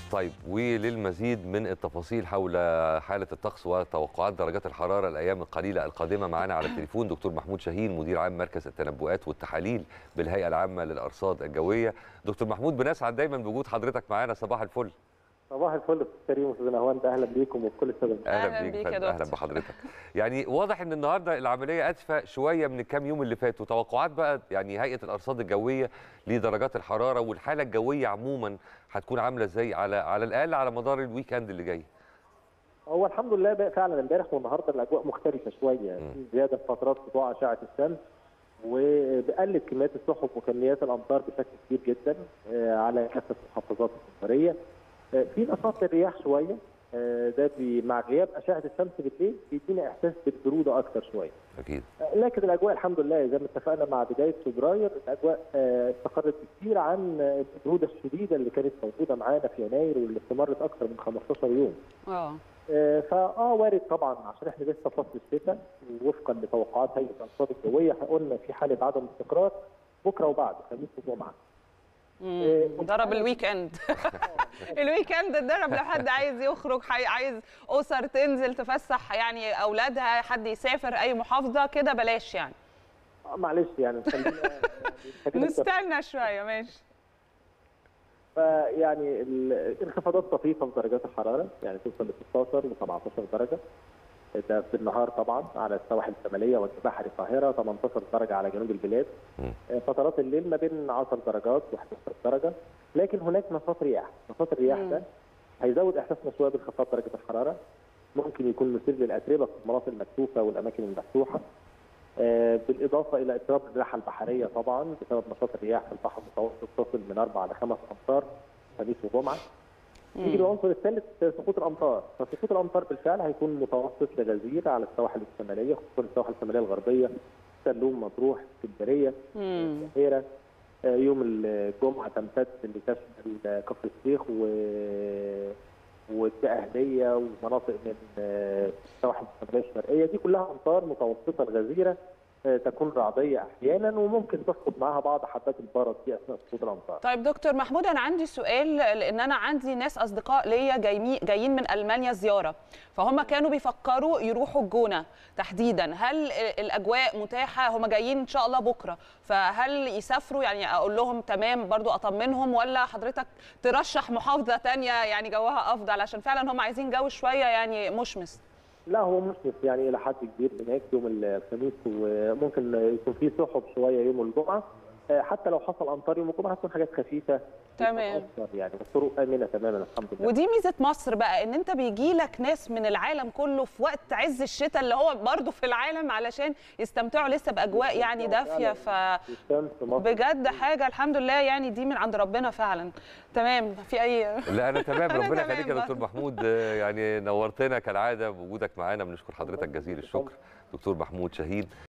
طيب وللمزيد من التفاصيل حول حالة الطقس وتوقعات درجات الحرارة الأيام القليلة القادمة معنا على التليفون دكتور محمود شاهين مدير عام مركز التنبؤات والتحاليل بالهيئة العامة للأرصاد الجوية دكتور محمود بنسعد دايما بوجود حضرتك معنا صباح الفل صباح الفل استاذ كريم استاذ نهوان اهلا بيكم وبكل الساده اهلا بيك يا اهلا بحضرتك يعني واضح ان النهارده العمليه ادفى شويه من الكام يوم اللي فاتوا توقعات بقى يعني هيئه الارصاد الجويه لدرجات الحراره والحاله الجويه عموما هتكون عامله ازاي على على الاقل على مدار الويك اند اللي جاي هو الحمد لله بقى فعلا امبارح والنهارده الاجواء مختلفه شويه في زياده في فترات سطوع اشعه الشمس وبقلت كميات السحب وكميات الامطار بشكل كبير جدا على كافه المحافظات الجمهوريه في نشاط الرياح شويه ده مع غياب اشعه الشمس بالليل بيدينا احساس بالبروده اكثر شويه. اكيد. لكن الاجواء الحمد لله زي ما اتفقنا مع بدايه فبراير الاجواء استقرت كتير عن البروده الشديده اللي كانت موجوده معانا في يناير واللي استمرت اكثر من 15 يوم. اه فاه وارد طبعا عشان احنا لسه فصل الشتاء وفقا لتوقعات هيئه الارصاد الجويه قلنا في حاله عدم استقرار بكره وبعد خميس وجمعه. ضرب الويك اند الويك اند ضرب لو حد عايز يخرج عايز اسر تنزل تفسح يعني اولادها حد يسافر اي محافظه كده بلاش يعني معلش يعني نستنى شويه ماشي فيعني الانخفاضات طفيفه في درجات الحراره يعني توصل ل 16 و 17 درجه ده في النهار طبعا على السواحل الشماليه والبحر القاهره 18 درجه على جنوب البلاد فترات الليل ما بين 10 درجات و11 درجه لكن هناك نشاط رياح نشاط الرياح ده هيزود احساسنا شويه بانخفاض درجه الحراره ممكن يكون مثير للاتربه في المناطق المكشوفه والاماكن المفتوحه بالاضافه الى اضطراب الرياح البحريه طبعا بسبب نشاط الرياح في البحر المتوسط تصل من 4 ل 5 امتار خميس وجمعه يجي العنصر الثالث سقوط الامطار، فسقوط الامطار بالفعل هيكون متوسط لغزير على السواحل الشماليه خصوصا السواحل الشماليه الغربيه سلوم مطروح اسكندريه البحيره يوم الجمعه تمتد لتشمل كفر الشيخ و والدقهليه ومناطق من السواحل الشماليه الشرقيه دي كلها امطار متوسطه الغزيره تكون رعديه احيانا وممكن تسقط معها بعض حبات البرد في اثناء سقوط الامطار. طيب دكتور محمود انا عندي سؤال لان انا عندي ناس اصدقاء ليا جايين من المانيا زياره فهم كانوا بيفكروا يروحوا الجونه تحديدا هل الاجواء متاحه هم جايين ان شاء الله بكره فهل يسافروا يعني اقول لهم تمام برضو اطمنهم ولا حضرتك ترشح محافظه ثانيه يعني جوها افضل عشان فعلا هم عايزين جو شويه يعني مشمس. لا هو مشمس يعني الى حد كبير هناك يوم الخميس وممكن يكون في سحب شويه يوم الجمعه حتى لو حصل امطار يوم الجمعه هتكون حاجات خفيفه تمام يعني الطرق امنه تماما الحمد لله ودي ميزه مصر بقى ان انت بيجي لك ناس من العالم كله في وقت عز الشتاء اللي هو برضه في العالم علشان يستمتعوا لسه باجواء يعني دافيه ف بجد حاجه الحمد لله يعني دي من عند ربنا فعلا تمام في اي لا انا تمام ربنا يخليك يا دكتور محمود يعني نورتنا كالعاده بوجودك معانا بنشكر حضرتك جزيل الشكر دكتور محمود شاهين